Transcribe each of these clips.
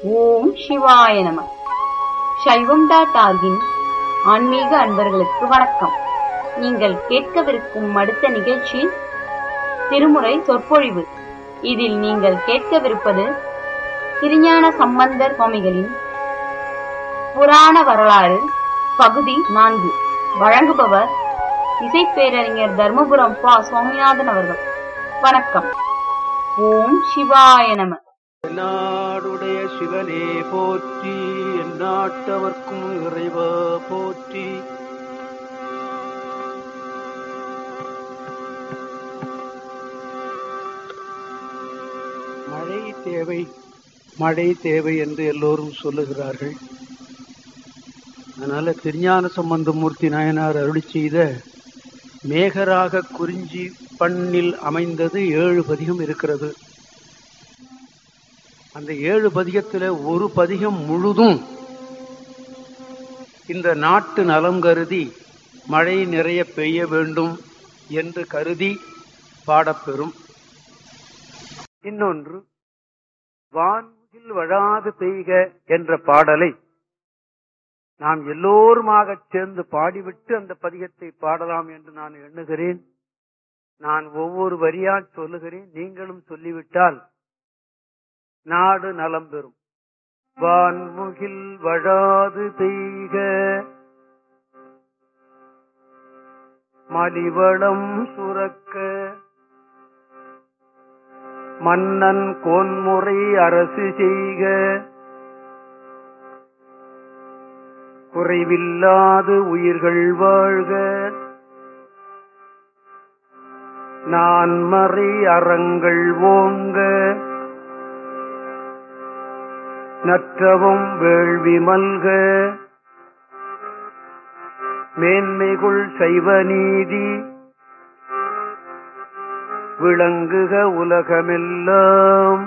ஓம் சிவாய நம சைவம் டாட் ஆர்கின் ஆன்மீக அன்பர்களுக்கு வணக்கம் நீங்கள் கேட்கவிருக்கும் அடுத்த நிகழ்ச்சி திருமுறை சொற்பொழிவு இதில் நீங்கள் கேட்கவிருப்பது திருஞான சம்பந்தர் சுவாமிகளின் புராண வரலாறு பகுதி நான்கு வழங்குபவர் இசைப்பேரறிஞர் தர்மபுரம் பா சுவாமிநாதன் அவர்கள் வணக்கம் ஓம் சிவாய நம நாடுடைய சிவனே போற்றி எந்நாட்டவர்க்கும் இறைவா போற்றி மழை தேவை மழை தேவை என்று எல்லோரும் சொல்லுகிறார்கள் அதனால திருஞான சம்பந்தமூர்த்தி நாயனார் அருளி செய்த மேகராக குறிஞ்சி பண்ணில் அமைந்தது ஏழு பதிகம் இருக்கிறது அந்த ஏழு பதிகத்துல ஒரு பதிகம் முழுதும் இந்த நாட்டு நலம் கருதி மழை நிறைய பெய்ய வேண்டும் என்று கருதி பாடப்பெறும் இன்னொன்று வான்முகில் வழாது பெய்க என்ற பாடலை நாம் எல்லோருமாக சேர்ந்து பாடிவிட்டு அந்த பதிகத்தை பாடலாம் என்று நான் எண்ணுகிறேன் நான் ஒவ்வொரு வரியா சொல்லுகிறேன் நீங்களும் சொல்லிவிட்டால் நாடு நலம் பெறும் வான்முகில் வழாது பெய்க மலிவளம் சுரக்க மன்னன் கோன்முறை அரசு செய்க குறைவில்லாது உயிர்கள் வாழ்க நான்மறை அறங்கள் ஓங்க நற்றவும் வேள்வி மல்க மேன்மைகுள் சைவ நீதி விளங்குக உலகமெல்லாம்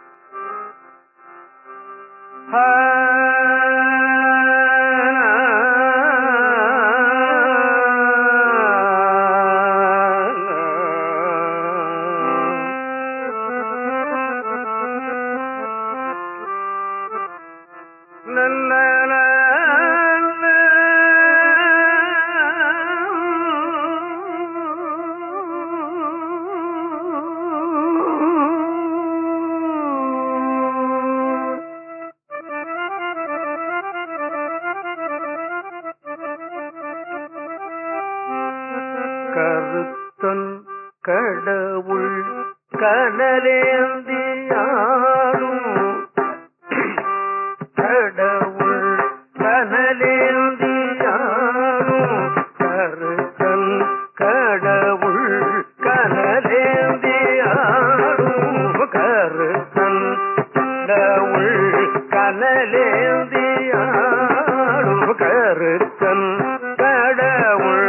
கருத்தன் கடவுள் கனலேந்தியாரும் கடவுள் கனலேந்தியாரும் கருத்தன் கடவுள் கனலேந்தியாரும் கருத்தன் கடவுள் கனலேந்தியாரும் கருத்தன் கடவுள்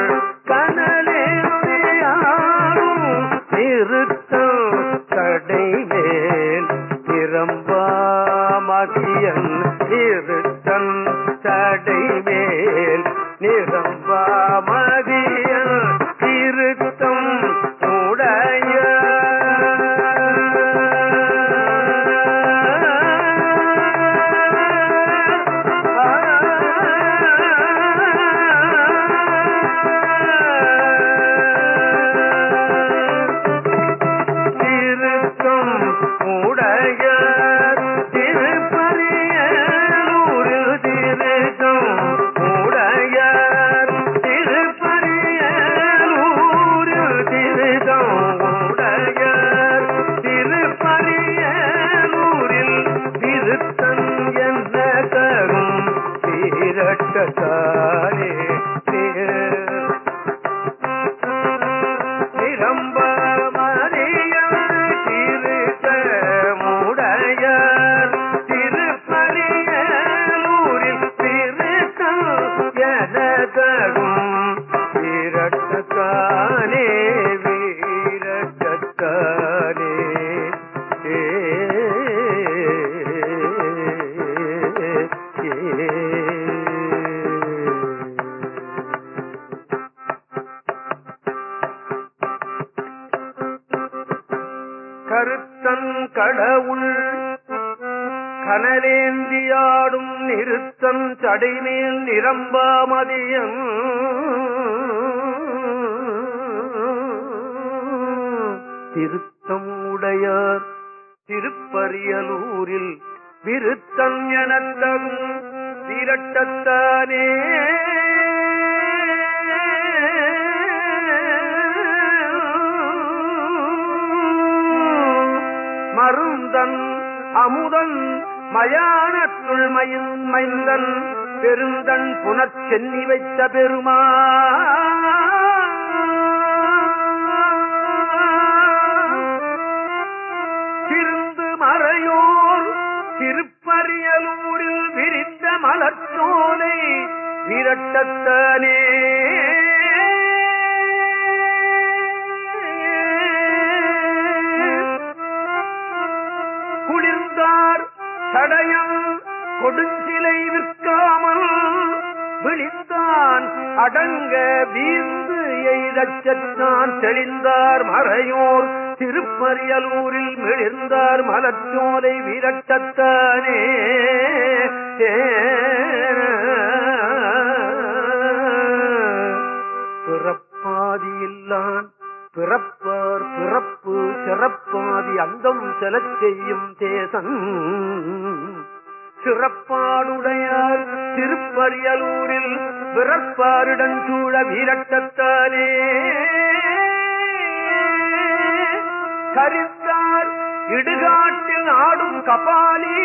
கனலேந்தியாரும் நிறுத்தம் தடை மேல் திறம்பா மகியன் நிறுத்தம் தடை மேல் நிரம்பா மதியன் திருத்தம் உடைய திருத்தம் உடைய திருப்பரியலூரில் திருத்தம் உடைய திருப்பரியலூரில் திருத்தம் உடைய திருப்பரியலூரில் திருத்தம் என்ன தரும் தீரட்டத்தானே நிரம்ப மறியல் திருத்த முடையர் திருப்பரியலூரில் திருத்தம் எனதரும் வீரட்டத்தானே வீரட்டத்தானே ஏ கருத்தன் கடவுள் கனலே திங்களேந்தியாடும் நிறுத்தம் சடைமேல் நிரம்பாமதியம் திருத்தம் உடையார் திருப்பரியலூரில் விருத்தம் எனத்தகும் விரட்டத்தானே மருந்தன் அமுதன் மயானத்துள் மயின் மைந்தன் பெருந்தன் புனற்சென்னி வைத்த பெருமா திருந்து மறையோர் திருப்பரியலூரில் விரிந்த மலர்ச்சோலை விரட்டத்தானே குளிர்ந்தார் சடையம் கொடுஞ்சிலை விற்காமல் விழித்தான் அடங்க வீர்ந்து எய்தச்சான் தெளிந்தார் மறையோர் திருப்பரியலூரில் மிளிர்ந்தார் மலர்ச்சோலை விரட்டத்தானே பிறப்பாதியில்லான் பிறப்பார் பிறப்பு சிறப்பாதி அந்தம் செலச் செய்யும் தேசம் சிறப்பாடுடையார் திருப்பரியலூரில் பிறப்பாருடன் சூழ வீரட்டத்தானே கரித்தார் இடுகாட்டில் ஆடும் கபாலி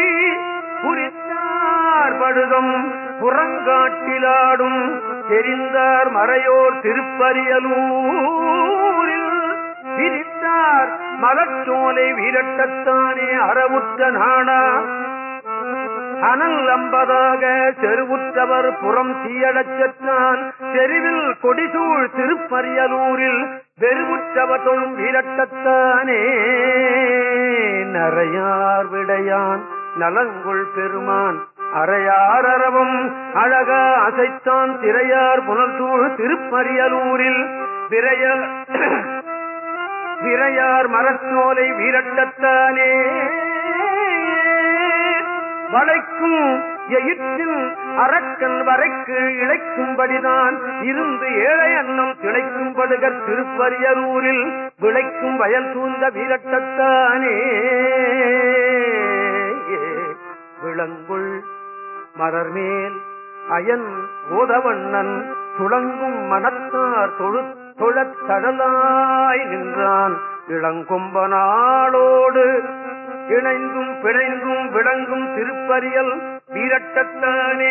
புரித்தார் படுகம் புறங்காட்டிலாடும் தெரிந்தார் மறையோர் திருப்பரியலூரில் விரித்தார் மலச்சோலை வீரட்டத்தானே அறவுற்ற நாடா அனல் அம்பதாக செருவுற்றவர் புறம் தீயடச் செற்றான் தெருவில் கொடிசூழ் திருப்பரியலூரில் வெறுவுற்றவர் தொழும் வீரட்டத்தானே நரையார் விடையான் நலங்குள் பெருமான் அறையார் அரவம் அழகா அசைத்தான் திரையார் புனர்சூழ் திருப்பரியலூரில் விரைய விரையார் மரச்சோலை வீரட்டத்தானே வளைக்கும் எயிற்றில் அரக்கன் வரைக்கு இழைக்கும்படிதான் இருந்து ஏழை அன்னம் திளைக்கும்படுகர் திருப்பரியலூரில் விளைக்கும் வயல் சூழ்ந்த வீரட்டத்தானே விளங்குள் மலர்மேல் அயன் ஓதவண்ணன் துளங்கும் மனத்தார் தொழு தொழத் தடலாய் நின்றான் இளங்கொம்பனாளோடு இணைந்தும் பிணைந்தும் விளங்கும் திருப்பரியல் வீரட்டத்தானே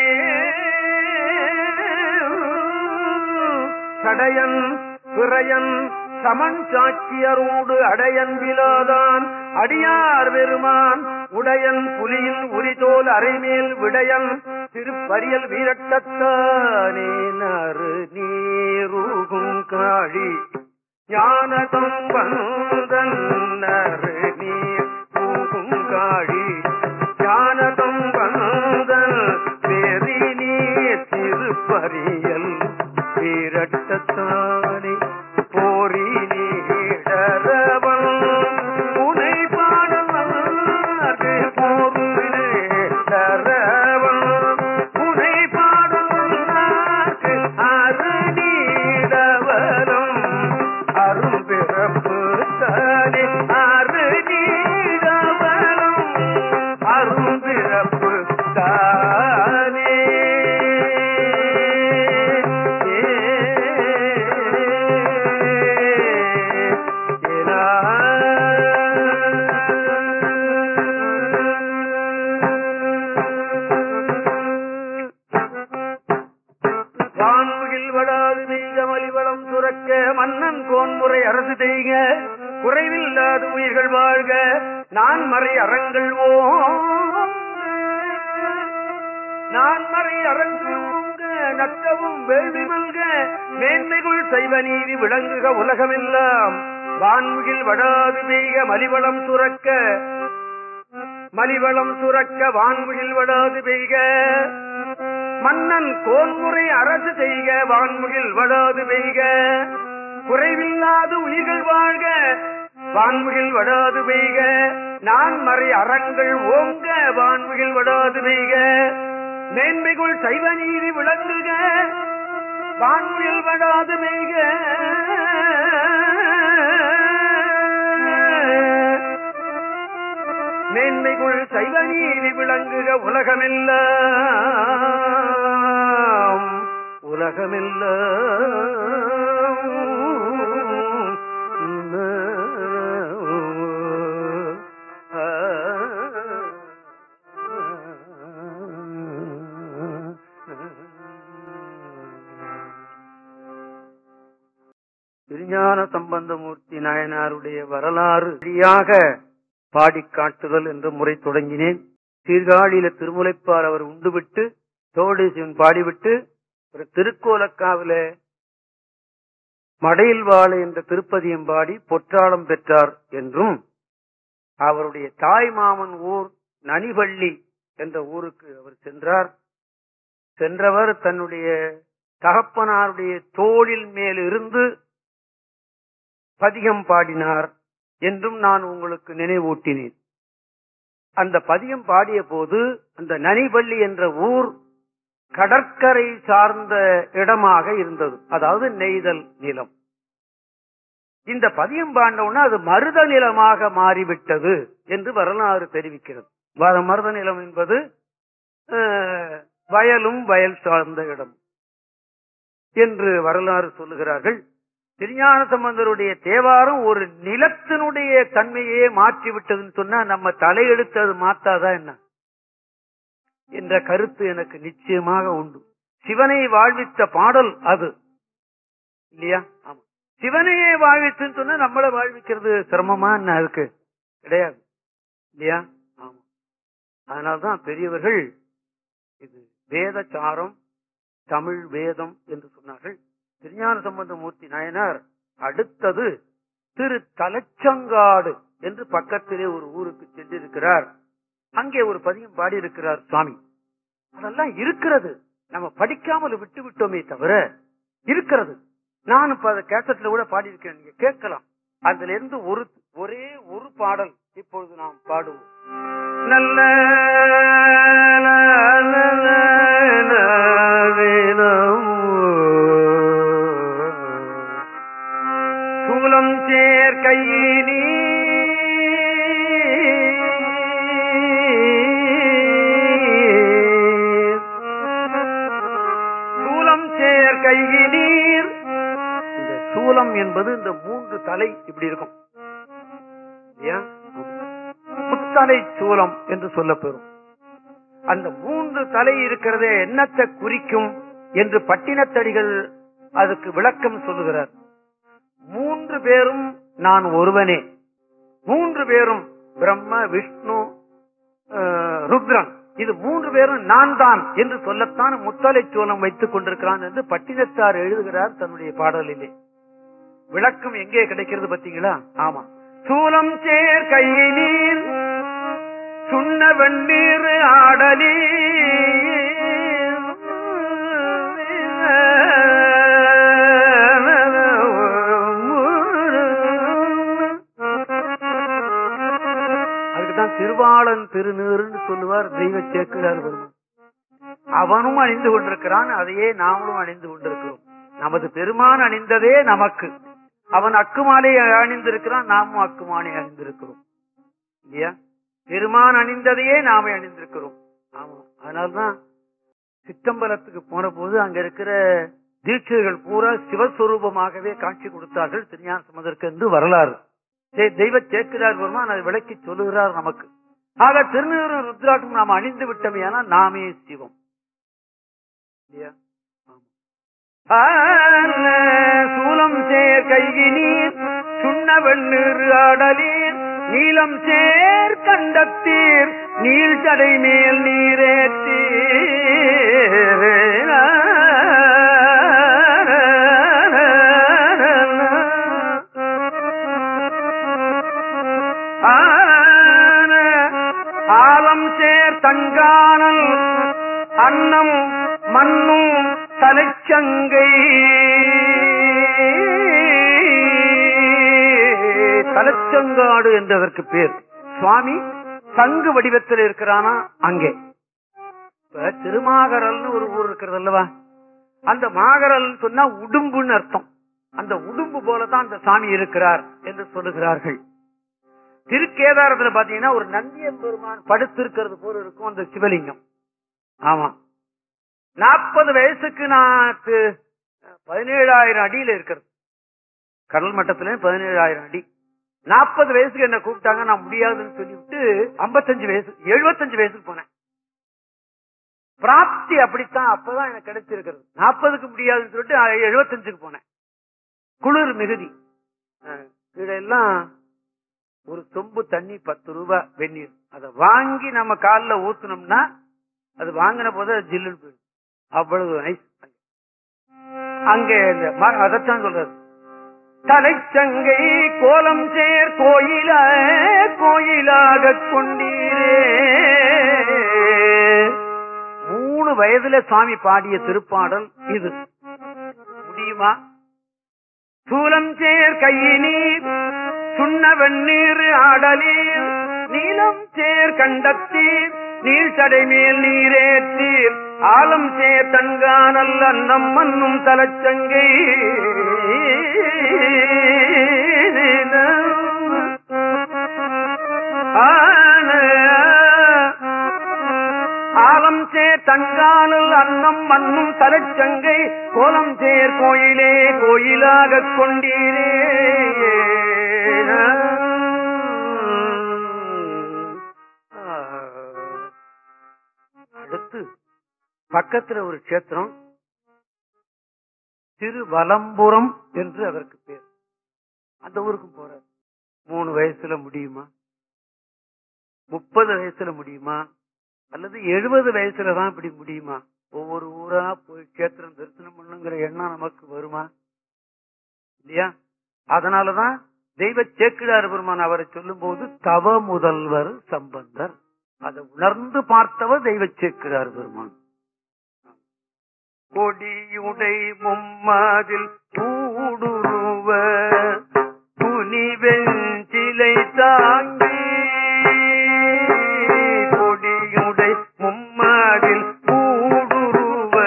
சடையன் பிறையன் சமன் சாட்சியரோடு அடையன் விலாதான் அடியார் பெருமான் உடையன் புலியின் உரிதோல் அரைமேல் விடையன் திருப்பரியல் வீரட்டத்தானே நறு நீருகும் காழி ஞானதம் வந்தன் நறு நீர் பூகும் காழி ஞானதம் வந்தன் பெரி நீர் திருப்பரியல் வீரட்டத்தானே போரி நீடரவன் உனை பாடவர்க்கு போருவிலே தரவன் உனை பாடவர்க்கு அருநீடவரம் அரும்பிறப்பு தானே அருநீடவரம் அரும்பிறப்பு தானே வான்முகில் வடாது நீங்க மலிவளம் சுரக்க மன்னன் கோன்முறை அரசு செய்க குறைவில்லாது உயிர்கள் வாழ்க நான் மறை அறங்கள் ஓ நான் மறை அறங்கள் ஓங்க நற்றவும் வேள்வி மல்க மேன்மைகுள் செய்வ நீதி விளங்குக உலகமெல்லாம் வான்முகில் வடாது பெய்க மலிவளம் சுரக்க மலிவளம் சுரக்க வான்முகில் வடாது பெய்க மன்னன் கோன்முறை அரசு செய்க வான்முகில் வடாது பெய்க குறைவில்லாது உயிர்கள் வாழ்க வான்முகில் வடாது பெய்க நான் மறை அறங்கள் ஓங்க வான்மிகள் விடாது பெய்க மேன்மைக்குள் சைவ நீதி விளங்குக வான்மிகள் விடாது பெய்க மேன்மைக்குள் சைவ நீதி விளங்குக உலகமெல்லாம் திருஞான சம்பந்தமூர்த்தி நாயனாருடைய வரலாறு சரியாக பாடிக் காட்டுதல் என்ற முறை தொடங்கினேன் சீர்காழியில திருமுலைப்பார் அவர் உண்டுவிட்டு தோடேசிவன் பாடிவிட்டு ஒரு திருக்கோலக்காவில மடையில் வாழ என்ற திருப்பதியம் பாடி பொற்றாளம் பெற்றார் என்றும் அவருடைய தாய் மாமன் ஊர் நனிவள்ளி என்ற ஊருக்கு அவர் சென்றார் சென்றவர் தன்னுடைய தகப்பனாருடைய தோளில் மேல் இருந்து பதிகம் பாடினார் என்றும் நான் உங்களுக்கு நினைவூட்டினேன் அந்த பதியம் பாடிய போது அந்த நனிவள்ளி என்ற ஊர் கடற்கரை சார்ந்த இடமாக இருந்தது அதாவது நெய்தல் நிலம் இந்த பதியம் பாண்டவுடனே அது மருத நிலமாக மாறிவிட்டது என்று வரலாறு தெரிவிக்கிறது வ- மருத நிலம் என்பது அஹ், வயலும் வயல் சார்ந்த இடம் என்று வரலாறு சொல்லுகிறார்கள் திருஞான சம்பந்தருடைய தேவாரம் ஒரு நிலத்தினுடைய தன்மையே மாற்றி விட்டதுன்னு சொன்னா நம்ம தலையெடுத்து அது மாத்தாதா என்ன என்ற கருத்து எனக்கு நிச்சயமாக உண்டு சிவனை வாழ்வித்த பாடல் அது இல்லையா ஆமா சிவனையே வாழ்வித்துன்னு சொன்னா நம்மள வாழ்விக்கிறது சிரமமா என்ன அதுக்கு கிடையாது இல்லையா ஆமா அதனால்தான் பெரியவர்கள் இது வேதச்சாரம் தமிழ் வேதம் என்று சொன்னார்கள் திருஞான சம்பந்த மூர்த்தி நாயனார் அடுத்தது திரு தலைச்சங்காடு என்று பக்கத்திலே ஒரு ஊருக்கு சென்றிருக்கிறார் அங்கே ஒரு பதியம் பாடியிருக்கிறார் சுவாமி அதெல்லாம் இருக்கிறது நம்ம படிக்காமல் விட்டு விட்டோமே தவிர இருக்கிறது நான் இப்ப அதை கேசட்ல கூட பாடியிருக்கேன் நீங்க கேட்கலாம் அதுல இருந்து ஒரு ஒரே ஒரு பாடல் இப்பொழுது நாம் பாடுவோம் நல்ல சூலம் சேர் கையினி சூலம் சேர் கையினீர் இந்த சூலம் என்பது இந்த மூன்று தலை இப்படி இருக்கும் இல்லையா? முத்தலை சூலம் என்று சொல்லப்பெறும் அந்த மூன்று தலை இருக்கிறதே என்னத்தை குறிக்கும் என்று பட்டினத்தடிகள் அதுக்கு விளக்கம் சொல்லுகிறார் மூன்று பேரும் நான் ஒருவனே மூன்று பேரும் பிரம்ம விஷ்ணு அஹ், ருத்ரன் இது மூன்று பேரும் நான் தான் என்று சொல்லத்தான் முத்தலை சூலம் வைத்துக் கொண்டிருக்கிறான் என்று பட்டினத்தார் எழுதுகிறார் தன்னுடைய பாடலிலே விளக்கம் எங்கே கிடைக்கிறது பாத்தீங்களா ஆமா சூலம் சேர் கையினீர் சுண்ண வெண்ணீர் ஆடலி அதுக்குதான் திருவாளன் திருநீருன்னு சொல்லுவார் தெய்வ சேக்குதார் பெருமான் அவனும் அணிந்து கொண்டிருக்கிறான் அதையே நாமளும் அணிந்து கொண்டிருக்கிறோம் நமது பெருமான் அணிந்ததே நமக்கு அவன் அக்குமாலை அணிந்திருக்கிறான் நாமும் அக்குமாலை அணிந்திருக்கிறோம் இல்லையா பெருமான் அணிந்ததையே நாமே அணிந்திருக்கிறோம் ஆமா அதனால்தான் சித்தம்பலத்துக்கு போன போது அங்க இருக்கிற தீட்சைகள் பூரா சிவஸ்வரூபமாகவே காட்சி கொடுத்தார்கள் திருஞான சம்பந்தருக்கு என்று வரலாறு சே- தெய்வ சேக்கிரார் பெருமான் அதை விளக்கி சொல்லுகிறார் நமக்கு ஆக திருநீறு ருத்ராட்டம் நாம் அணிந்து விட்டோமே ஆனால் நாமே சிவம் இல்லையா ஆமா. ஆன சூலம் சேர் கைகினீர் சுண்ண வெண்ணீர் ஆடலீர் நீலம் சேர் கண்டத்தீர் நீள் தடை மேல் நீரேத்தீர் ஆன ஆலம் சேர் தங்கானல் அன்னம் மண்ணும் தலைச்சங்கை தலைச்சங்காடு என்றதற்கு பேர் சுவாமி சங்கு வடிவத்தில் இருக்கிறானா அங்கே இப்ப திருமாகரல்னு ஒரு ஊர் இருக்கிறது அல்லவா அந்த மாகரல் சொன்னா உடும்புன்னு அர்த்தம் அந்த உடும்பு போலதான் அந்த சாமி இருக்கிறார் என்று சொல்லுகிறார்கள் திருக்கேதாரத்துல பாத்தீங்கன்னா ஒரு நந்தியம் பெருமான் படுத்திருக்கிறது போல இருக்கும் அந்த சிவலிங்கம் ஆமா நாற்பது வயசுக்கு நான் தி- பதினேழாயிரம் அடியில இருக்கிறது கடல் மட்டத்துல பதினேழாயிரம் அடி நாற்பது வயசுக்கு என்ன கூப்பிட்டாங்க நான் முடியாதுன்னு சொல்லிவிட்டு ஐம்பத்தஞ்சு வயசு எழுபத்தஞ்சு வயசுக்கு போனேன் பிராப்தி அப்படித்தான் அப்பதான் எனக்கு கிடைச்சிருக்கிறது நாற்பதுக்கு முடியாதுன்னு சொல்லிட்டு எழுபத்தஞ்சுக்கு போனேன் குளிர் மிகுதி அஹ், இதெல்லாம் ஒரு சொம்பு தண்ணி பத்து ரூபாய் வெந்நீர் அதை வாங்கி நம்ம கால்ல ஊத்துனோம்னா அது வாங்கின போது அது ஜில்லுன்னு போயிடும் அவ்வளவு ஐஸ் அங்கே இந்த ம- அதைத்தான் சொல்றது தலைச்சங்கை கோலம் சேர் கோயில கோயிலாக கொண்டீரே மூணு வயதுல சுவாமி பாடிய திருப்பாடல் இது முடியுமா சூலம் சேர் கையினீர் சுண்ண வெந்நீர் ஆடலீர் நீலம் சேர் கண்டத்தீர் நீர் சடை மேல் நீரேற்றீர் ஆலம் சேர் தங்கானல் அன்னம் மன்னும் தலச்சங்கை ஆலம் சேர் தங்கானல் அன்னம் மண்ணும் தலச்சங்கை கோலம் சேர் கோயிலே கோயிலாக கொண்டீரே அடுத்து பக்கத்துல ஒரு கஷேத்திரம் திருவலம்புரம் என்று அதற்கு பேர் அந்த ஊருக்கு போறார் மூணு வயசுல முடியுமா முப்பது வயசுல முடியுமா அல்லது எழுபது வயசுல தான் இப்படி முடியுமா ஒவ்வொரு ஊரா போய் கேத்திரம் தரிசனம் பண்ணுங்கிற எண்ணம் நமக்கு வருமா இல்லையா அதனாலதான் தெய்வ சேக்கிழார் பெருமான் அவரை சொல்லும் போது தவ முதல்வர் சம்பந்தர் அதை உணர்ந்து பார்த்தவர் தெய்வ சேக்கிழார் பெருமான் கொடியுடை மும்மதில் கூடுருவ புனிவெஞ்சிலை தாங்கி கொடியுடை மும்மதில் கூடுருவ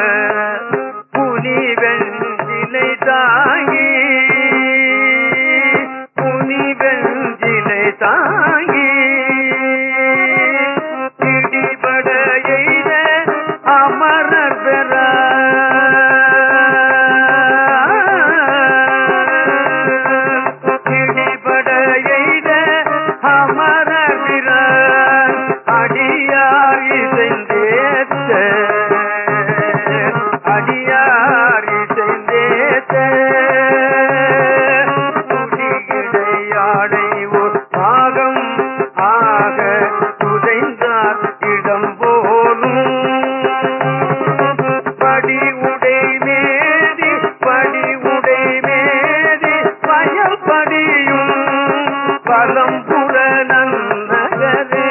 புனிவெஞ்சிலை தாங்கி புனிவெஞ்சிலை தாங்கி பிடிபட எய்த அமரர் பெற பிடிபட எய்த அமரர் பிற அடியார் இசைந்தேத்த அடியார் இசைந்தேத்த முடியிடையாடை ஒரு பாகம் ஆக துதைந்தார் இடம் போலும் படி உடை மேதி படி உடை மேதி பயல் படியும் பலம்புற நன்னகரே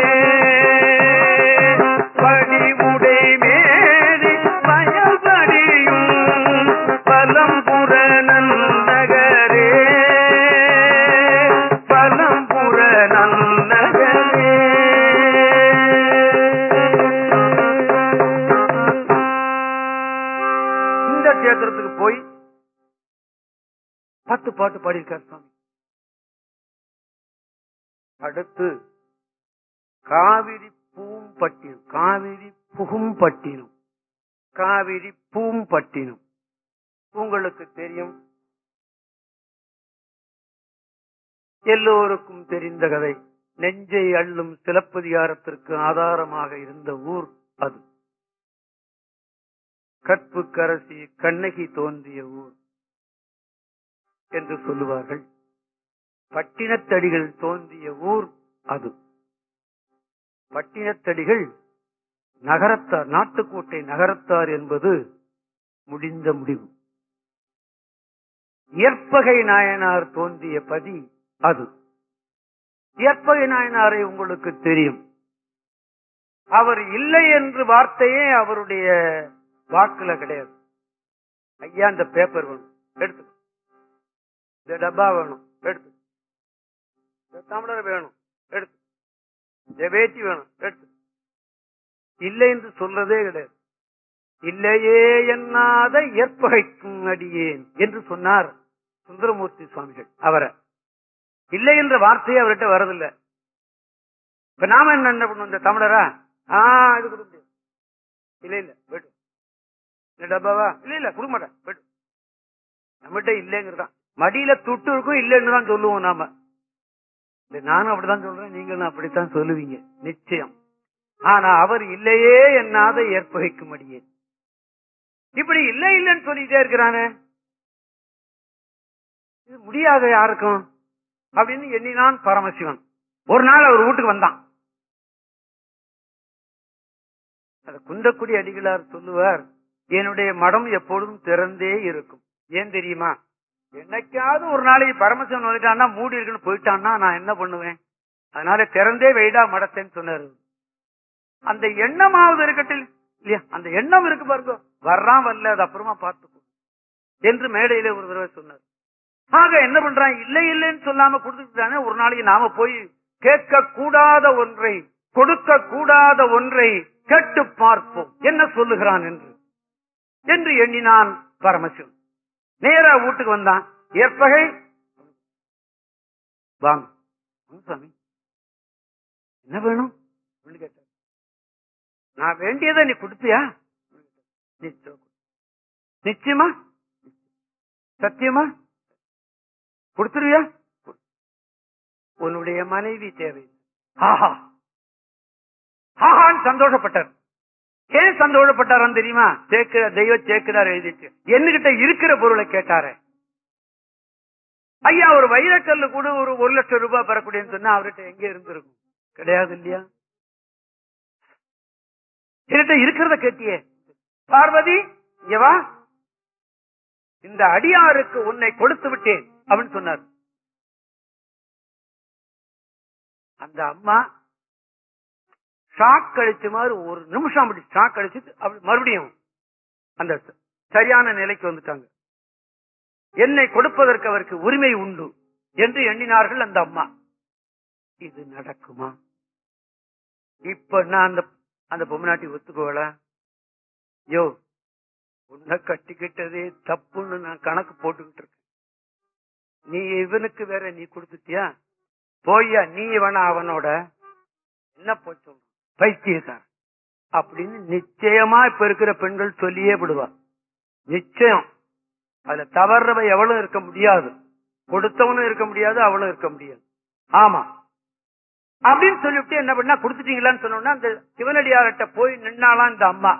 படி உடை மேதி பயல் படியும் பலம்புற நன்னகரே பலம்புற நன்னகரே இந்த கேத்திரத்துக்கு போய் பத்து பாட்டு பாடியிருக்கார் சுவாமி அடுத்து காவிரி பூம்பட்டினம் காவிரி புகும்பட்டினம் காவிரி பூம்பட்டினம் உங்களுக்கு தெரியும் எல்லோருக்கும் தெரிந்த கதை நெஞ்சை அள்ளும் சிலப்பதிகாரத்திற்கு ஆதாரமாக இருந்த ஊர் அது கற்புக்கரசி கண்ணகி தோன்றிய ஊர் என்று சொல்லுவார்கள் பட்டினத்தடிகள் தோன்றிய ஊர் அது பட்டினத்தடிகள் நகரத்தார் நாட்டுக்கோட்டை நகரத்தார் என்பது முடிந்த முடிவு இயற்பகை நாயனார் தோன்றிய பதி அது இயற்பகை நாயனாரை உங்களுக்கு தெரியும் அவர் இல்லை என்று வார்த்தையே அவருடைய வாக்குல கிடையாது ஐயா இந்த பேப்பர் வேணும் எடுத்து இந்த டப்பா வேணும் எடுத்து இந்த டம்ளர் வேணும் எடுத்து இந்த வேட்டி வேணும் எடுத்து இல்லை என்று சொல்றதே கிடையாது இல்லையே எண்ணாத ஏற்பகைக்கும் அடியேன் என்று சொன்னார் சுந்தரமூர்த்தி சுவாமிகள் அவரை இல்லை என்ற வார்த்தையே அவர்கிட்ட வரதில்லை இப்ப நாம என்ன என்ன பண்ணுவோம் இந்த தமிழரா ஆ இது கொடுக்க முடியாது இல்ல இல்ல போயிட்டு இந்த டப்பாவா இல்ல இல்ல கொடுக்க மாட்டேன் போயிட்டு நம்மகிட்ட இல்லைங்கிறதான் மடியில துட்டு இருக்கும் இல்லைன்னு தான் சொல்லுவோம் நாம இல்ல, நானும் அப்படிதான் சொல்றேன் நீங்களும் அப்படித்தான் சொல்லுவீங்க நிச்சயம் ஆனா அவர் இல்லையே என்னாத ஏற்பகைக்கும் அடியே இப்படி இல்லை இல்லைன்னு சொல்லிட்டே இருக்கிறானே இது முடியாத யாருக்கும் அப்படின்னு எண்ணினான் பரமசிவன் ஒரு நாள் அவர் வீட்டுக்கு வந்தான் அது குந்தக்குடி அடிகளார் சொல்லுவார் என்னுடைய மடம் எப்பொழுதும் திறந்தே இருக்கும் ஏன் தெரியுமா என்னைக்காவது ஒரு நாளைக்கு பரமசிவன் வந்துட்டான்னா மூடி இருக்குன்னு போயிட்டான்னா நான் என்ன பண்ணுவேன் அதனால திறந்தே வைடா மடத்தேன்னு சொன்னாரு அந்த எண்ணமாவது இருக்கட்டும் இல்லையா அந்த எண்ணம் இருக்கு பாருங்க வர்றான் வரல அது அப்புறமா பார்த்துக்கோ என்று மேடையில ஒரு தடவை சொன்னார் ஆக என்ன பண்றான் இல்லை இல்லைன்னு சொல்லாம கொடுத்துட்டானே ஒரு நாளைக்கு நாம போய் கேட்க கூடாத ஒன்றை கொடுக்க கூடாத ஒன்றை கேட்டு பார்ப்போம் என்ன சொல்லுகிறான் என்று என்று எண்ணினான் பரமசிவன் நேரா வீட்டுக்கு வந்தான் ஏற்பகை வாங்க வாங்க சாமி என்ன வேணும் அப்படின்னு கேட்டார் நான் வேண்டியதை நீ கொடுத்தியா நிச்சயம். நிச்சயமா சத்தியமா கொடுத்துருவியா உன்னுடைய மனைவி தேவை ஆஹா ஆஹான்னு சந்தோஷப்பட்டார் ஏன் சந்தோஷப்பட்டாரான்னு தெரியுமா சேக்கிற தெய்வ சேக்கிரார் எழுதிட்டு என்கிட்ட இருக்கிற பொருளை கேட்டாரு ஐயா ஒரு வைரக்கல்லு கூட ஒரு ஒரு லட்சம் ரூபாய் பெறக்கூடியன்னு சொன்னா அவர்கிட்ட எங்க இருந்திருக்கும் கிடையாது இல்லையா என்கிட்ட இருக்கிறத கேட்டியே பார்வதி இங்க வா இந்த அடியாருக்கு உன்னை கொடுத்து விட்டேன் அப்படின்னு சொன்னார் அந்த அம்மா ஷாக் கழிச்ச மாதிரி ஒரு நிமிஷம் அப்படி ஷாக் கழிச்சிட்டு அப்படி மறுபடியும் அந்த சரியான நிலைக்கு வந்துட்டாங்க என்னை கொடுப்பதற்கு அவருக்கு உரிமை உண்டு என்று எண்ணினார்கள் அந்த அம்மா இது நடக்குமா இப்ப நான் அந்த அந்த பொம்மநாட்டி ஒத்துக்கோல யோ உன்னை கட்டிக்கிட்டதே தப்புன்னு நான் கணக்கு போட்டுக்கிட்டு இருக்கேன் நீ இவனுக்கு வேற நீ கொடுத்துட்டியா போய்யா நீ வேணா அவனோட என்ன போய் சொல்ற பைத்தியக்கார் அப்படின்னு நிச்சயமா இப்ப இருக்கிற பெண்கள் சொல்லியே விடுவா நிச்சயம் அதுல தவறவ எவளும் இருக்க முடியாது கொடுத்தவனும் இருக்க முடியாது அவளும் இருக்க முடியாது ஆமா அப்படின்னு சொல்லிவிட்டு என்ன பண்ணா கொடுத்துட்டீங்களான்னு சொன்னோம்னா அந்த சிவனடியார்கிட்ட போய் நின்னாலாம் இந்த அம்மா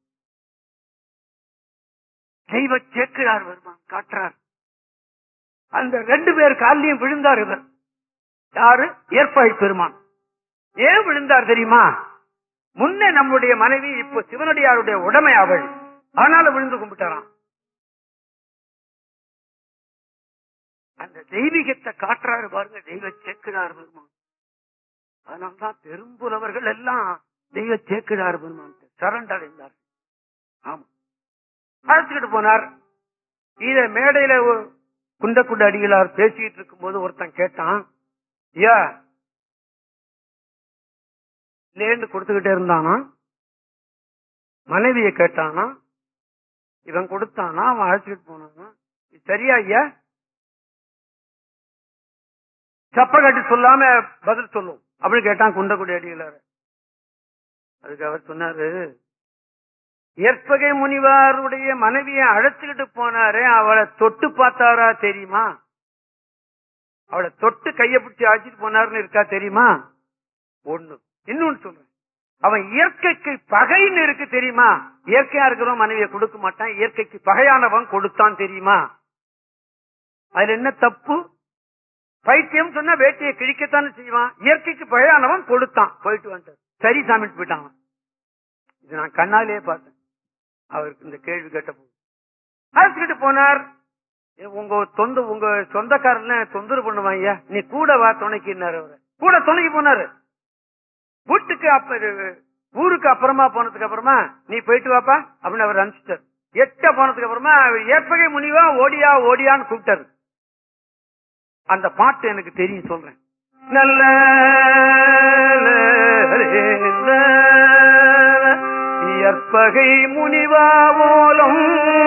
தெய்வ சேக்கிழார் வருமான் காட்டுறார் அந்த ரெண்டு பேர் காலையும் விழுந்தார் இவர் யாரு ஏற்பாய் பெருமான் ஏன் விழுந்தார் தெரியுமா முன்னே நம்முடைய மனைவி இப்போ சிவனடியாருடைய உடைமை அவள் அதனால விழுந்து கும்பிட்டாராம் அந்த தெய்வீகத்தை காட்டுறாரு பாருங்க தெய்வ சேக்கிழார் பெருமான் அதனால்தான் பெரும்புலவர்கள் எல்லாம் தெய்வ சேக்கிழார் பெருமான் சரண்டடைந்தார் ஆமா அழைச்சுக்கிட்டு போனார் இத மேடையில ஒரு குண்டக்குண்ட அடிகளார் பேசிட்டு இருக்கும் போது ஒருத்தன் கேட்டான் ஐயா லேண்டு கொடுத்துக்கிட்டே இருந்தானா மனைவிய கேட்டானா இவன் கொடுத்தானா அவன் அழைச்சிட்டு போனானா இது சரியா ஐயா சப்ப கட்டி சொல்லாம பதில் சொல்லும் அப்படின்னு கேட்டான் குண்டக்குடி அடிகளார் அதுக்கு அவர் சொன்னாரு ஏற்பகை முனிவாருடைய மனைவியை அழைச்சுக்கிட்டு போனாரே அவளை தொட்டு பார்த்தாரா தெரியுமா அவளை தொட்டு கைய பிடிச்சி அழைச்சிட்டு போனாருன்னு இருக்கா தெரியுமா ஒண்ணு இன்னொன்னு சொல்றேன் அவன் இயற்கைக்கு பகைன்னு இருக்கு தெரியுமா இயற்கையா இருக்கிறவன் மனைவியை கொடுக்க மாட்டான் இயற்கைக்கு பகையானவன் கொடுத்தான் தெரியுமா அதுல என்ன தப்பு பைத்தியம் சொன்னா வேட்டையை கிழிக்கத்தானே செய்வான் இயற்கைக்கு பகையானவன் கொடுத்தான் போயிட்டு வந்துட்டான் சரி சாமிட்டு போயிட்டான் அவன். இது நான் கண்ணாலே பார்த்தேன் அவருக்கு இந்த கேள்வி கேட்டபோது அழைச்சுக்கிட்டு போனார் ஏ, உங்க தொந்த உங்க சொந்தக்காரன் தொந்தரவு பண்ணுவாங்க நீ கூட வா துணைக்குன்னாரு அவரு கூட துணைக்கு போனாரு வீட்டுக்கு அப்ப இது, ஊருக்கு அப்புறமா போனதுக்கு அப்புறமா நீ போயிட்டு வாப்பா அப்படின்னு அவர் அனுப்பிச்சிட்டார் எட்ட போனதுக்கு அப்புறமா அவர் ஏற்பகை முனிவா ஓடியா ஓடியான்னு கூப்பிட்டாரு அந்த பாட்டு எனக்கு தெரியும் சொல்றேன் நல்ல இயற்பகை முனிவாவோலம்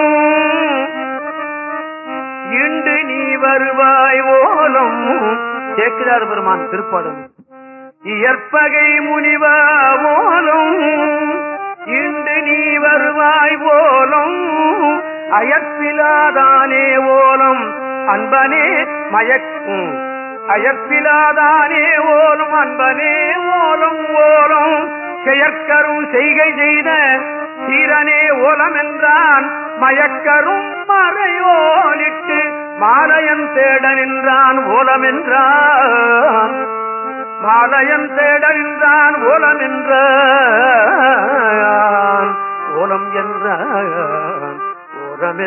இண்டு நீ வருவாய் ஓலம் சேக்கிரார் பெருமான் திருப்பாடல் இயற்பகை முனிவாவோலம் இண்டு நீ வருவாய் ஓலம் அயற்பிலாதானே ஓலம் அன்பனே மயக்கும் அயற்பிலாதானே ஓலும் அன்பனே ஓலம் ஓலம் செயற்கரும் செய்கை செய்த சீரனே ஓலம் என்றான் மயக்கரும் மறையோலிட்டு மாலயன் தேட நின்றான் ஓலம் என்றான் மாலயன் தேட நின்றான் ஓலம் என்றான் ஓலம் என்றான் ஓலம்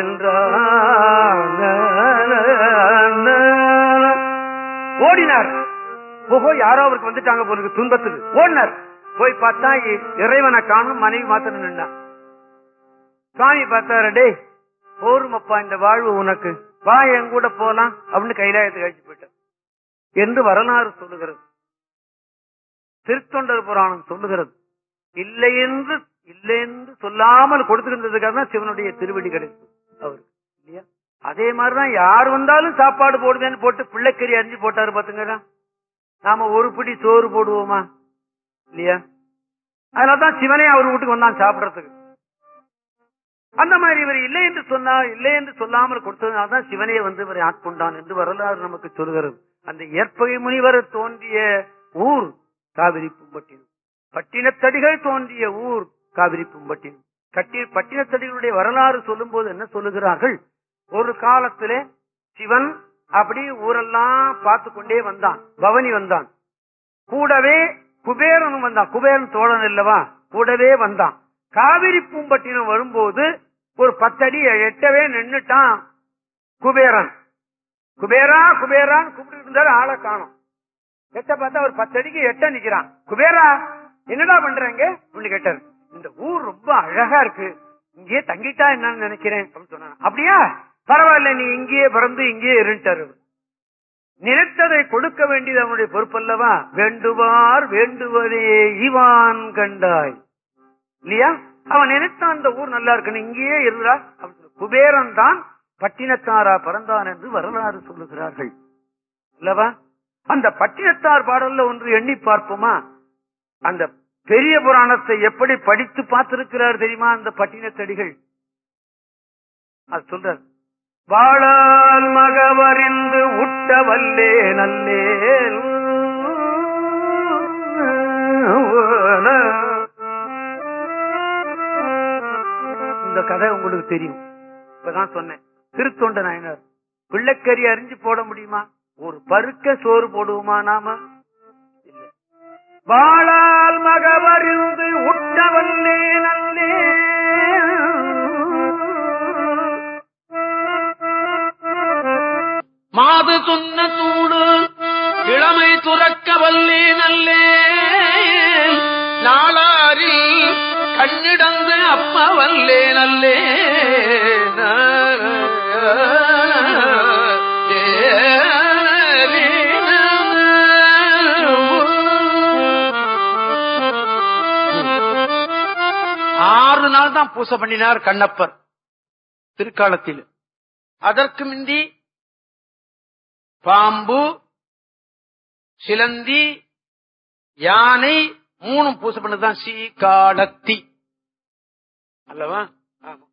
என்றான் ஓடினார் ஓஹோ யாரோ அவருக்கு வந்துட்டாங்க போலுக்கு துன்பத்துக்கு ஓடினார் போய் பார்த்தா இ- இறைவனை காணும் மனைவி மாத்திரம் நின்றான் சுவாமி பார்த்தாரு டேய் போருமப்பா இந்த வாழ்வு உனக்கு வா என் கூட போலாம் அப்படின்னு கைலாயத்தை கழிச்சு போயிட்டார் என்று வரலாறு சொல்லுகிறது திருத்தொண்டர் புராணம் சொல்லுகிறது இல்லை என்று இல்லை என்று சொல்லாமல் கொடுத்திருந்ததுக்காக தான் சிவனுடைய திருவடி கிடைக்கும் அவருக்கு இல்லையா அதே மாதிரிதான் யார் வந்தாலும் சாப்பாடு போடுவேன்னு போட்டு பிள்ளைக்கறி அரிஞ்சு போட்டாரு பாத்துங்க நாம ஒரு பிடி சோறு போடுவோமா இல்லையா அதனாலதான் சிவனே அவர் வீட்டுக்கு வந்தான் சாப்பிடறதுக்கு அந்த மாதிரி இவர் இல்லை என்று சொன்னா இல்லை என்று சொல்லாமல் கொடுத்ததுனால்தான் சிவனே வந்து இவரை ஆட்கொண்டான் என்று வரலாறு நமக்கு சொல்கிறது அந்த ஏற்பகை முனிவர் தோன்றிய ஊர் காவிரி பூம்பட்டினம் பட்டினத்தடிகள் தோன்றிய ஊர் காவிரி பூம்பட்டினம் கட்டி பட்டினத்தடிகளுடைய வரலாறு சொல்லும் போது என்ன சொல்லுகிறார்கள் ஒரு காலத்திலே சிவன் அப்படி ஊரெல்லாம் பார்த்து கொண்டே வந்தான் பவனி வந்தான் கூடவே குபேரனும் வந்தான் குபேரன் தோழன் இல்லவா கூடவே வந்தான் காவிரி பூம்பட்டினம் வரும்போது ஒரு பத்தடி எட்டவே நின்னுட்டான் குபேரன் குபேரா குபேரான்னு கூப்பிட்டு இருந்தாரு ஆளை காணும் எட்ட பார்த்தா ஒரு பத்தடிக்கு எட்ட நிக்கிறான் குபேரா என்னடா பண்றீங்க அப்படின்னு கேட்டாரு இந்த ஊர் ரொம்ப அழகா இருக்கு இங்கேயே தங்கிட்டா என்னன்னு நினைக்கிறேன் அப்படின்னு சொன்னான் அப்படியா பரவாயில்ல நீ இங்கேயே பிறந்து இங்கேயே இருந்துட்டாரு நினைத்ததை கொடுக்க வேண்டியது அவனுடைய பொறுப்பல்லவா வேண்டுவார் வேண்டுவதே ஈவான் கண்டாய் இல்லையா அவன் நினைத்தான் அந்த ஊர் நல்லா இருக்குன்னு இங்கேயே இருந்தா அப்படின்னு சொல்லு. குபேரன் தான் பட்டினத்தாரா பிறந்தான் என்று வரலாறு சொல்லுகிறார்கள் இல்லவா அந்த பட்டினத்தார் பாடல்ல ஒன்று எண்ணி பார்ப்போமா அந்த பெரிய புராணத்தை எப்படி படித்து பார்த்திருக்கிறார் தெரியுமா அந்த பட்டினத்தடிகள் அது சொல்றார் வாழால் மகவறிந்து உட்ட வல்லே நல்லே இந்த கதை உங்களுக்கு தெரியும் இப்பதான் சொன்னேன் திருத்தொண்ட நாயனார் பிள்ளைக்கறி அறிஞ்சு போட முடியுமா ஒரு பருக்க சோறு போடுவோமா நாம இல்ல. வாழால் மகவறிந்து உட்டவல்லே நல்லே மாது சொன்ன சூடு இளமை துறக்க வல்லே நல்லே நாளாரி கண்ணிடந்து அப்ப வல்லே நல்லே ஆறு நாள் தான் பூசை பண்ணினார் கண்ணப்பர் திருக்காலத்தில் அதற்கு முந்தி பாம்பு சிலந்தி யானை மூணும் பூசை பண்ணதுதான் சீகாலத்தி அல்லவா ஆமா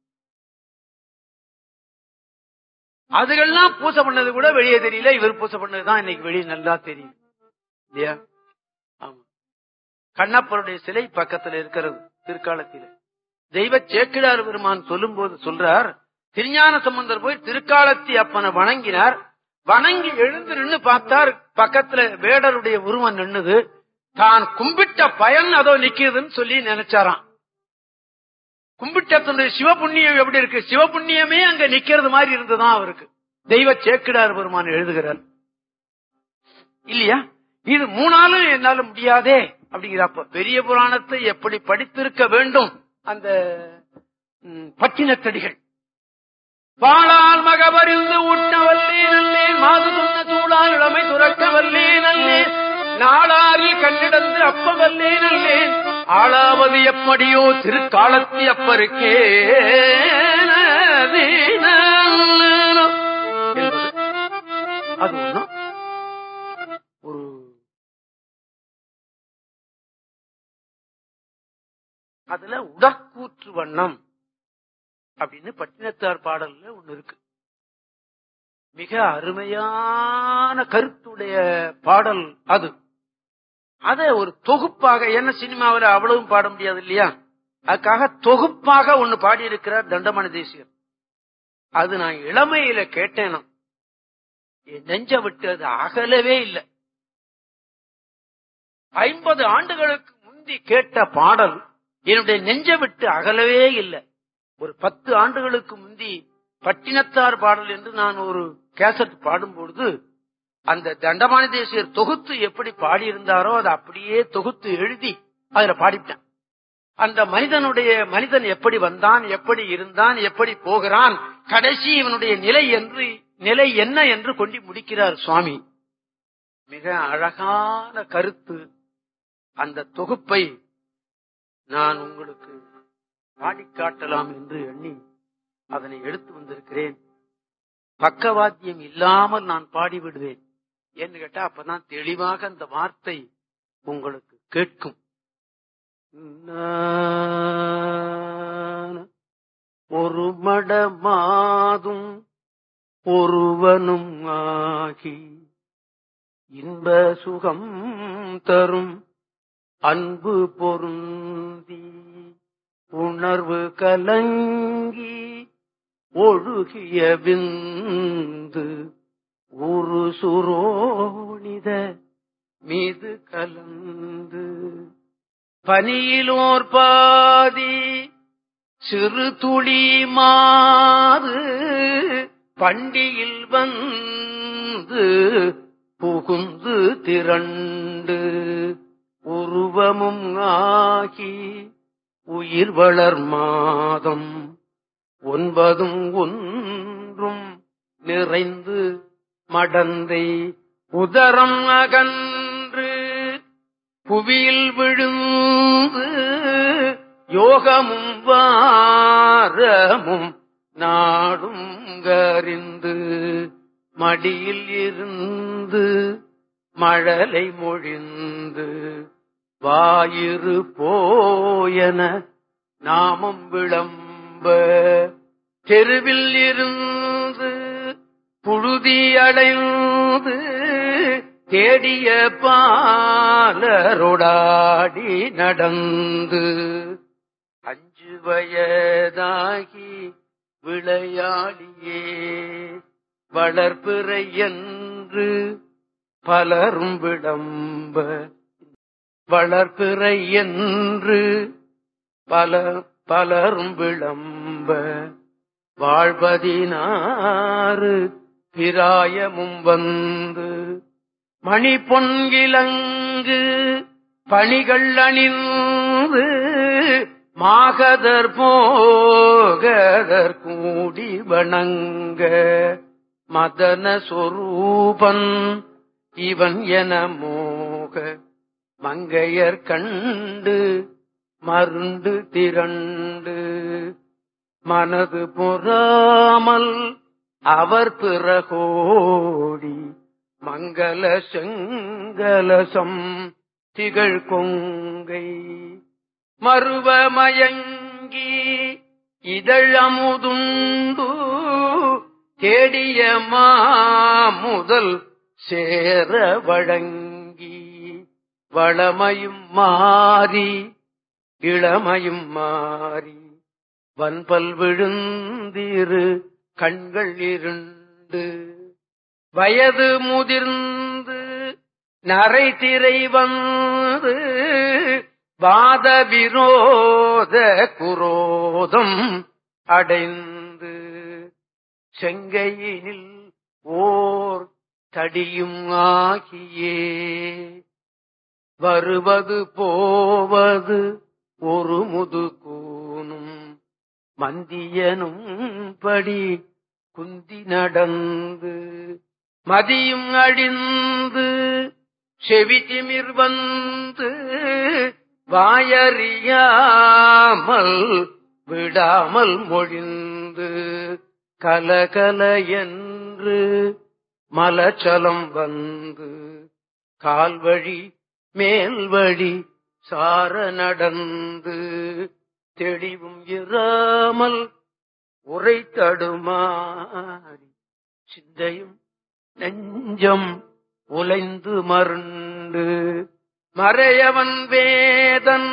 அதுகள்லாம் பூசை பண்ணது கூட வெளியே தெரியல இவர் பூசை பண்ணதுதான் இன்னைக்கு வெளியே நல்லா தெரியும் இல்லையா ஆமா கண்ணப்பருடைய சிலை பக்கத்துல இருக்கிறது திருக்காலத்தில தெய்வ சேக்கிடார் பெருமான் சொல்லும் போது சொல்றார் திருஞான சம்பந்தர் போய் திருக்காலத்தி அப்பனை வணங்கினார் வணங்கி எழுந்து நின்னு பார்த்தார் பக்கத்துல வேடருடைய உருவம் நின்னுது தான் கும்பிட்ட பயன் அதோ நிக்குதுன்னு சொல்லி நினைச்சாராம் கும்பிட்டத்தினுடைய சிவபுண்ணியம் எப்படி இருக்கு சிவபுண்ணியமே அங்க நிக்கிறது மாதிரி இருந்துதான் அவருக்கு தெய்வ சேக்கிடார் பெருமான் எழுதுகிறார் இல்லையா இது மூணாலும் என்னால முடியாதே அப்படிங்கிறப்ப பெரிய புராணத்தை எப்படி படித்திருக்க வேண்டும் அந்த ம், பட்டினத்தடிகள் வாழால் மகபறிந்து ஊட்ட வல்லே நல்லே மாது சொன்ன சூழால் இளமை துறக்க வல்லே நல்லே நாளாரில் கண்ணிடந்து அப்பவல்லே நல்லேன் ஆளாவது எப்படியோ திருக்காலத்தி அப்பருக்கே என்பது. அது ஒண்ணும் ஒரு அதுல உடற்கூற்று வண்ணம் அப்படின்னு பட்டினத்தார் பாடல்ல ஒண்ணு இருக்கு மிக அருமையான கருத்துடைய பாடல் அது அத ஒரு தொகுப்பாக என்ன சினிமாவில் அவ்வளவும் பாட முடியாது இல்லையா அதுக்காக தொகுப்பாக ஒண்ணு பாடியிருக்கிறார் தண்டமணி தேசியர் அது நான் இளமையில கேட்டேனா என் நெஞ்ச விட்டு அது அகலவே இல்லை ஐம்பது ஆண்டுகளுக்கு முந்தி கேட்ட பாடல் என்னுடைய நெஞ்ச விட்டு அகலவே இல்லை ஒரு பத்து ஆண்டுகளுக்கு முந்தி பட்டினத்தார் பாடல் என்று நான் ஒரு கேசட் பாடும்பொழுது அந்த தண்டமானி தேசியர் தொகுத்து எப்படி பாடியிருந்தாரோ அதை அப்படியே தொகுத்து எழுதி அதுல பாடிட்டேன் அந்த மனிதனுடைய மனிதன் எப்படி வந்தான் எப்படி இருந்தான் எப்படி போகிறான் கடைசி இவனுடைய நிலை என்று நிலை என்ன என்று கொண்டு முடிக்கிறார் சுவாமி மிக அழகான கருத்து அந்த தொகுப்பை நான் உங்களுக்கு பாடிக் காட்டலாம் என்று எண்ணி அதனை எடுத்து வந்திருக்கிறேன் பக்கவாத்தியம் இல்லாமல் நான் பாடிவிடுவேன் என்று கேட்டா அப்பதான் தெளிவாக அந்த வார்த்தை உங்களுக்கு கேட்கும் ஒரு மடமாதும் ஒருவனும் ஆகி இன்ப சுகம் தரும் அன்பு பொருந்தி உணர்வு கலங்கி ஒழுகிய விந்து ஒரு சுரோனித மீது கலந்து பனியிலோர் பாதி சிறு துளி மாறு பண்டியில் வந்து புகுந்து திரண்டு உருவமும் ஆகி உயிர் வளர் மாதம் ஒன்பதும் ஒன்றும் நிறைந்து மடந்தை உதரம் அகன்று புவியில் விழுந்து யோகமும் வாரமும் நாடும் கறிந்து மடியில் இருந்து மழலை மொழிந்து வாயிறு போயன நாமம் விளம்ப தெருவில் இருந்து புழுதி அடைந்து தேடிய பாலரொடாடி நடந்து அஞ்சு வயதாகி விளையாடியே வளர்ப்பிறை என்று பலரும் விளம்ப வளர்ப்பிறை என்று பல பலரும் விளம்ப வாழ்வதினாறு பிராயமும் வந்து மணி பொன்கிலங்கு பணிகள் அணிந்து மாகதர் போகதர் கூடி வணங்க மதன சொரூபன் இவன் என மோக மங்கையர் கண்டு மருண்டு திரண்டு மனது பொறாமல் அவர் பிறகோடி மங்கள செங்கலசம் திகழ் கொங்கை மருவமயங்கி இதழமுதுண்டு தேடிய முதல் சேர வழங்கி வளமையும் மாறி இளமையும் மாறி வன்பல் விழுந்திரு கண்கள் இருண்டு வயது முதிர்ந்து நரை திரை வந்து வாத விரோத குரோதம் அடைந்து செங்கையினில் ஓர் தடியும் ஆகியே வருவது போவது ஒரு முதுகூனும் மந்தியனும் படி குந்தி நடந்து மதியும் அழிந்து செவிதிமிர் வந்து வாயறியாமல் விடாமல் மொழிந்து கலகல என்று மலச்சலம் வந்து கால்வழி மேல்வழி சார நடந்து தெளிவும் இராமல் உரை தடுமாறி சிந்தையும் நெஞ்சம் உலைந்து மருண்டு மறையவன் வேதன்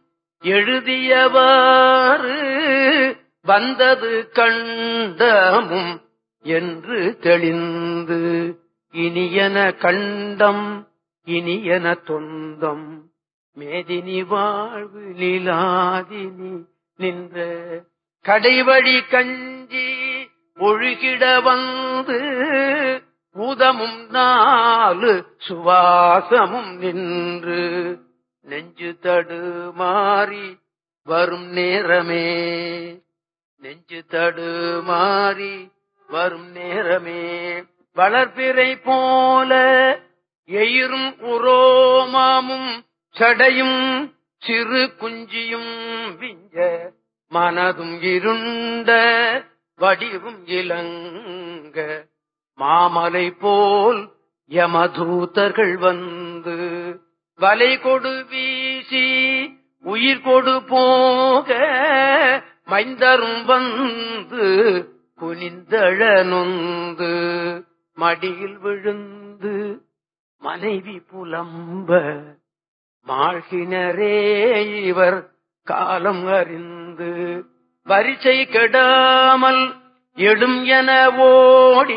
எழுதியவாறு வந்தது கண்டமும் என்று தெளிந்து இனியன கண்டம் இனியன தொந்தம் மேதினி வாழ்வு நிலாதினி நின்ற கடைவழி கஞ்சி ஒழுகிட வந்து பூதமும் நாலு சுவாசமும் நின்று நெஞ்சு தடுமாறி வரும் நேரமே நெஞ்சு தடுமாறி வரும் நேரமே வளர்பிறை போல எயிரும் உரோமாமும் சடையும் சிறு குஞ்சியும் விஞ்ச மனதும் இருண்ட வடிவும் இளங்க மாமலை போல் யமதூதர்கள் வந்து வலை கொடு வீசி உயிர் கொடு போக மைந்தரும் வந்து குனிந்தழ நொந்து மடியில் விழுந்து மனைவி புலம்ப மாழ்கினரே இவர் காலம் அறிந்து வரிசை கெடாமல் எடும் என ஓடி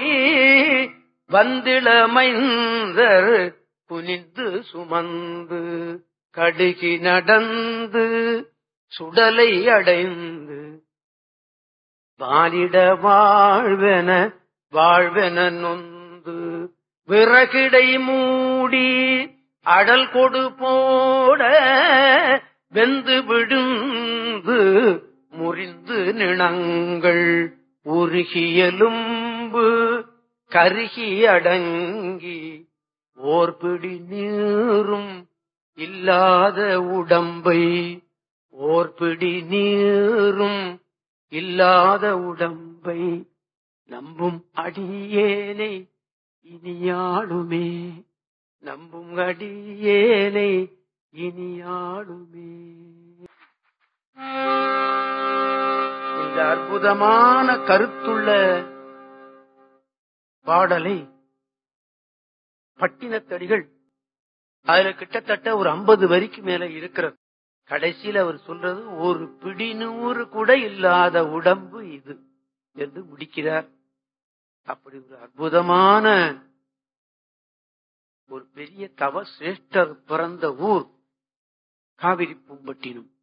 வந்திளமைந்தர் குனிந்து சுமந்து கடுகி நடந்து சுடலை அடைந்து வாலிட வாழ்வென வாழ்வென நொந்து விறகிடை மூடி அடல் கொடு போட வெந்து விழுந்து முறிந்து நிணங்கள் உருகியலும்பு கருகி அடங்கி ஓர்பிடி நீரும் இல்லாத உடம்பை ஓர்பிடி நீரும் இல்லாத உடம்பை நம்பும் அடியேனை இனியாளுமே நம்பும் அடியேனை இனியாளுமே இந்த அற்புதமான கருத்துள்ள பாடலை பட்டினத்தடிகள் அதுல கிட்டத்தட்ட ஒரு ஐம்பது வரிக்கு மேல இருக்கிறது கடைசியில் அவர் சொல்றது ஒரு பிடி நூறு கூட இல்லாத உடம்பு இது என்று முடிக்கிறார் அப்படி ஒரு அற்புதமான ஒரு பெரிய தவ சிரேஷ்டர் பிறந்த ஊர் காவிரி பூம்பட்டினம்